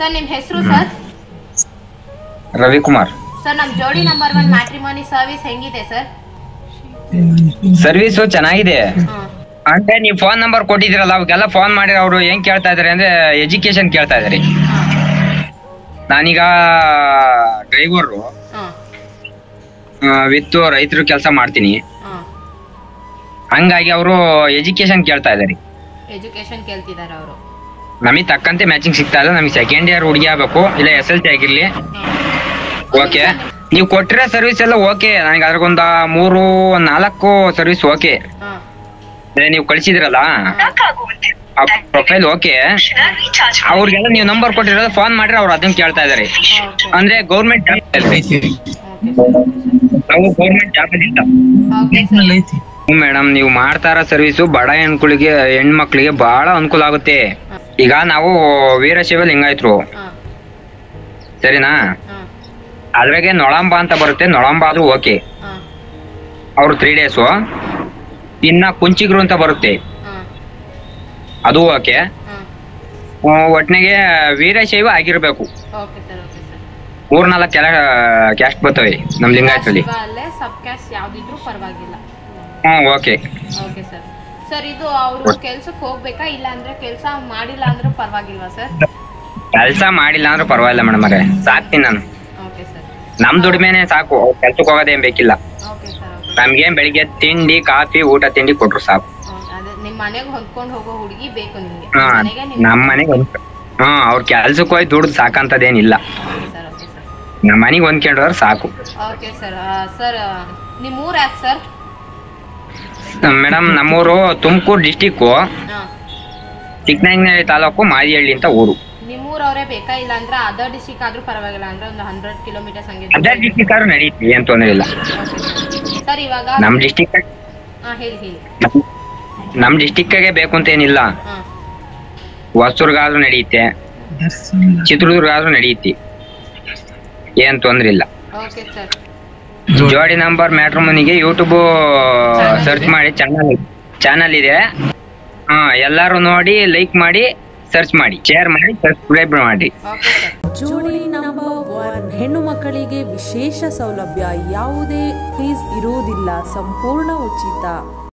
sir ನಿಮ್ಮ ಹೆಸರು sir Ravikumar sir ನಮ್ಮ Jodi number one matrimony service ಹೆಂಗಿದೆ ಸರ್ ಸರ್ವಿಸು ಚೆನ್ನಾಗಿದೆ ಹಾಂ ಅಂದ್ರೆ ನೀವು ಫೋನ್ ನಂಬರ್ ಕೊಟ್ಟಿದ್ದೀರಲ್ಲ ಅವಕ್ಕೆಲ್ಲ ಫೋನ್ ಮಾಡಿ ಅವರು ಏನ್ ಕೇಳ್ತಾ ಇದಾರೆ ಅಂದ್ರೆ ಎಜುಕೇಶನ್ ಕೇಳ್ತಾ ಇದಾರೆ ಹಾಂ ನಾನೀಗ ಡ್ರೈವರು ಹಾಂ ವಿತ್ ರೈತರು ಕೆಲಸ ಮಾಡ್ತೀನಿ ಹಾಂ ಹಂಗಾಗಿ ಅವರು ಎಜುಕೇಶನ್ ಕೇಳ್ತಾ ಇದಾರೆ ಎಜುಕೇಶನ್ ಕೇಳ್ತಿದ್ದಾರೆ ಅವರು ನಮಗೆ ತಕ್ಕಂತೆ ಮ್ಯಾಚಿಂಗ್ ಸಿಗ್ತಾ ಇಲ್ಲ ನಮಗೆ ಸೆಕೆಂಡ್ ಇಯರ್ ಹುಡುಗಿ ಆಗ್ಬೇಕು ಇಲ್ಲ ಎಸ್ ಎಲ್ ಸಿ ಆಗಿರ್ಲಿ ಓಕೆ ನೀವು ಕೊಟ್ಟಿರೋ ಸರ್ವಿಸ್ ಎಲ್ಲ ಓಕೆ ನನಗೆ ಅದ್ರಾಗೊಂದ ಮೂರು ಒಂದ್ ನಾಲ್ಕು ಸರ್ವಿಸ್ ಓಕೆ ಹಾಂ ನೀವು ಕಳಿಸಿದಿರಲ್ಲ ಆ ಪ್ರೊಫೈಲ್ ಓಕೆ ಅವ್ರಿಗೆಲ್ಲ ನೀವು ನಂಬರ್ ಕೊಟ್ಟಿರೋದು ಫೋನ್ ಮಾಡ್ರೆ ಅವ್ರು ಅದನ್ನ ಕೇಳ್ತಾ ಇದಾರೆ ಓಕೆ ಅಂದ್ರೆ ಗೌರ್ಮೆಂಟ್ ಜಾಬ್ ನಾವು ಗೌರ್ಮೆಂಟ್ ಜಾಬ್ ಇಲ್ಲ ಓಕೆ ಸರ್ ಮೇಡಮ್ ನೀವು ಮಾಡ್ತಾ ಇರೋ ಸರ್ವಿಸು ಬಡ ಹೆಣ್ಮಕ್ಳಿಗೆ ಹೆಣ್ಮಕ್ಳಿಗೆ ಬಹಳ ಅನುಕೂಲ ಆಗುತ್ತೆ ಈಗ ನಾವು ವೀರಶೈವ ಲಿಂಗಾಯತ್ರು ಹಾಂ ಸರಿನಾ ಹಾಂ ಅದ್ರಾಗೆ ನೊಳಂಬ ಅಂತ ಬರುತ್ತೆ ನೊಳಂಬ ಆದ್ರೂ ಓಕೆ ಹಾಂ ಅವ್ರು ತ್ರೀ ಡೇಸು ಇನ್ನ ಕುಂಚಿಗ್ರು ಅಂತ ಬರುತ್ತೆ ಹಾಂ ಅದು ಓಕೆ ಹಾಂ ಒಟ್ನಾಗೆ ವೀರಶೈವ ಆಗಿರ್ಬೇಕು ಓಕೆ ಸರ್ ಓಕೆ ಸರ್ ಮೂರ್ನಾಲ್ಕು ಕೆಲ ಕ್ಯಾಸ್ಟ್ ಬರ್ತವೆ ನಮ್ ಲಿಂಗಾಯತಲ್ಲಿ ಅಲ್ಲೇ ಸಬ್ ಕ್ಯಾಸ್ಟ್ ಯಾವ್ದಿದ್ರು ಪರವಾಗಿಲ್ಲ hmm okay okay sir sir ಇದು ಅವರು ಕೆಲ್ಸಕ್ಕೆ ಹೋಗ್ಬೇಕಾ ಇಲ್ಲ ಅಂದ್ರೆ ಕೆಲಸ ಮಾಡಿಲ್ಲ ಅಂದ್ರೆ ಪರವಾಗಿಲ್ವಾ ಸರ್ ಕೆಲಸ ಮಾಡಿಲ್ಲ ಅಂದ್ರೆ ಪರವಾಗಿಲ್ಲ ಮೇಡಮ್ ಅವರೇ ಸಾಕ್ತೀನಿ ನಾನು ಓಕೆ ಸರ್ ನಮ್ ದುಡಿಮೆನೆ ಸಾಕು ಕೆಲ್ಸಕ್ಕೆ ಹೋಗೋದೇನ್ ಬೇಕಿಲ್ಲ ಓಕೆ ಸರ್ ಓಕೆ ನಮ್ಗೇನ್ ಬೆಳಿಗ್ಗೆ ತಿಂಡಿ ಕಾಫಿ ಊಟ ತಿಂಡಿ ಕೊಟ್ರು ಸಾಕು ಅದೇ ನಿಮ್ಮ ಮನೆಗೆ ಹೊಂದ್ಕೊಂಡು ಹೋಗೋ ಹುಡುಗಿ ಬೇಕು ನಿಮ್ಗೆ ಹಾ ಮನೆಗೆ ನಮ್ ಮನೆಗೆ ಒಂದ್ ಹಾ ಅವ್ರ ಕೆಲ್ಸಕ್ಕೆ ಹೋಗಿ ದುಡ್ದು ಸಾಕಂತದೇನಿಲ್ಲ ಓಕೆ ಸರ್ ಓಕೆ ಸರ್ ನಮ್ ಮನೆಗೆ ಹೊಂದ್ಕೊಂಡ್ರೆ ಸಾಕು ಓಕೆ ಸರ್ ಸರ್ ನಿಮ್ಮ ಊರು ಯಾಕೆ ಸರ್ ಮೇಡಮ್ ನಮ್ಮೂರು ತುಮಕೂರು ಡಿಸ್ಟಿಕ್ಕು ಹಾಂ ಚಿಕ್ಕನಂಗನಹಳ್ಳಿ ತಾಲೂಕು ಮಾದಿಹಳ್ಳಿ ಅಂತ ಊರು ನಿಮ್ಮೂರವರೇ ಬೇಕಾ ಇಲ್ಲ ಅಂದ್ರೆ ಅದರ್ ಡಿಸ್ಟಿಕ್ ಆದ್ರೂ ಪರವಾಗಿಲ್ಲ ಅಂದ್ರೆ ಒಂದು ಹಂಡ್ರೆಡ್ ಕಿಲೋಮೀಟರ್ಸ್ ಹಂಗೆ ಅದರ್ ಡಿಸ್ಟಿಕ್ ಆದ್ರೂ ನಡೀತಿ ಏನ್ ತೊಂದ್ರೆ ಇಲ್ಲ ಸರ್ ಇವಾಗ ನಮ್ ಡಿಸ್ಟಿಕ್ ಹಾಂ ಹೇಳಿ ಹೇಳಿ ನಮ್ ಡಿಸ್ಟಿಕ್ಗೆ ಬೇಕು ಅಂತ ಏನಿಲ್ಲ ಹಾಂ ಹೊಸದುರ್ಗಾದ್ರೂ ನಡೆಯುತ್ತೆ ಚಿತ್ರದುರ್ಗ ಆದ್ರೂ ನಡೆಯುತ್ತೆ ಏನ್ ತೊಂದ್ರೆ ಇಲ್ಲ ಓಕೆ ಸರ್ ಜೋಡಿ ನಂಬರ್ ಮ್ಯಾಟ್ರಮನಿಗೆ ಯೂಟ್ಯೂಬ್ ಸರ್ಚ್ ಮಾಡಿ ಚಾನಲ್ ಚಾನಲ್ ಇದೆ ಹಾ ಎಲ್ಲಾರು ನೋಡಿ ಲೈಕ್ ಮಾಡಿ ಸರ್ಚ್ ಮಾಡಿ ಶೇರ್ ಮಾಡಿ ಸಬ್ಸ್ಕ್ರೈಬ್ ಮಾಡಿ okay sir Jodi number one ಹೆಣ್ಣು ಮಕ್ಕಳಿಗೆ ವಿಶೇಷ ಸೌಲಭ್ಯ ಯಾವುದೇ ಫೀಸ್ ಇರುವುದಿಲ್ಲ ಸಂಪೂರ್ಣ ಉಚಿತ